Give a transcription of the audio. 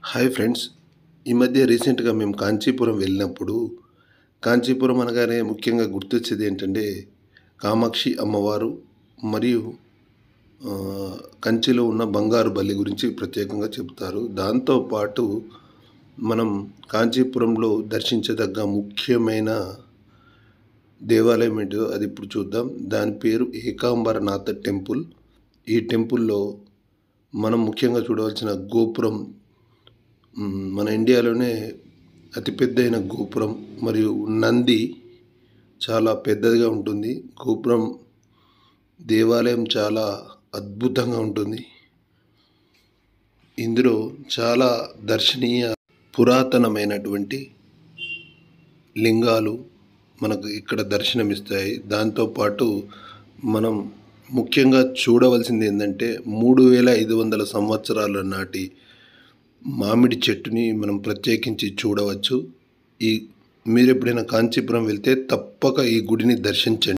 hi friends ఈ మధ్య రీసెంట్గా మేము కాంచీపురం వెళ్ళినప్పుడు కాంచీపురం అనగానే ముఖ్యంగా గుర్తొచ్చేది ఏంటంటే కామాక్షి అమ్మవారు మరియు ఆ, కంచిలో ఉన్న బంగారు బల్లి గురించి ప్రత్యేకంగా చెప్తారు దాంతోపాటు మనం కాంచీపురంలో దర్శించదగ్గ ముఖ్యమైన దేవాలయం ఏంటో అది ఇప్పుడు చూద్దాం దాని పేరు ఏకాంబరనాథ టెంపుల్ ఈ టెంపుల్లో మనం ముఖ్యంగా చూడవలసిన గోపురం మ్, మన ఇండియాలోనే అతిపెద్దైన గోపురం మరియు నంది చాలా పెద్దదిగా ఉంటుంది గోపురం దేవాలయం చాలా అద్భుతంగా ఉంటుంది ఇందులో చాలా దర్శనీయ పురాతనమైనటువంటి లింగాలు మనకు ఇక్కడ దర్శనమిస్తాయి దాంతోపాటు మనం ముఖ్యంగా చూడవలసింది ఏంటంటే మూడు వేల ఐదు వందల సంవత్సరాల నాటి మామిడి చెట్టుని మనం ప్రత్యేకించి చూడవచ్చు ఈ మీరు ఎప్పుడైనా కాంచీపురం వెళ్తే తప్పక ఈ గుడిని దర్శించండి